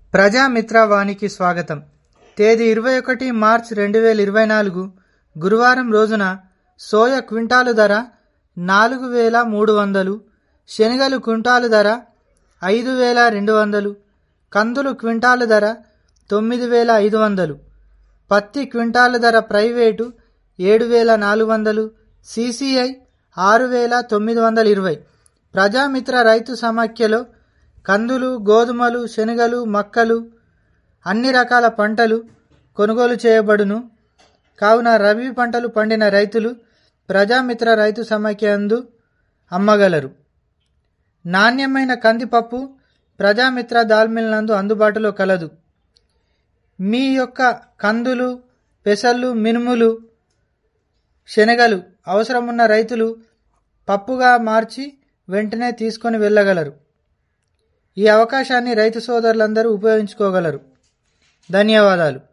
ప్రజామిత్రవానికి స్వాగతం తేదీ ఇరవై ఒకటి మార్చ్ రెండు వేల ఇరవై నాలుగు గురువారం రోజున సోయ క్వింటాలు ధర నాలుగు వేల మూడు వందలు శనగలు క్వింటాలు ధర ఐదు వేల రెండు వందలు కందులు క్వింటాలు ధర తొమ్మిది వేల ఐదు వందలు పత్తి క్వింటాలు ధర ప్రైవేటు ఏడు వేల నాలుగు వందలు సిసిఐ ఆరు వేల తొమ్మిది వందల ఇరవై ప్రజామిత్ర రైతు సమాఖ్యలో కందులు గోధుమలు శనగలు మక్కలు అన్ని రకాల పంటలు కొనుగోలు చేయబడును కావున రబీ పంటలు పండిన రైతులు ప్రజామిత్ర రైతు సమాఖ్య అందు అమ్మగలరు నాణ్యమైన కందిపప్పు ప్రజామిత్ర దాల్మిల్ నందు అందుబాటులో కలదు మీ యొక్క కందులు పెసళ్ళు మినుములు శనగలు అవసరమున్న రైతులు పప్పుగా మార్చి వెంటనే తీసుకొని వెళ్ళగలరు ఈ అవకాశాన్ని రైతు సోదరులందరూ ఉపయోగించుకోగలరు ధన్యవాదాలు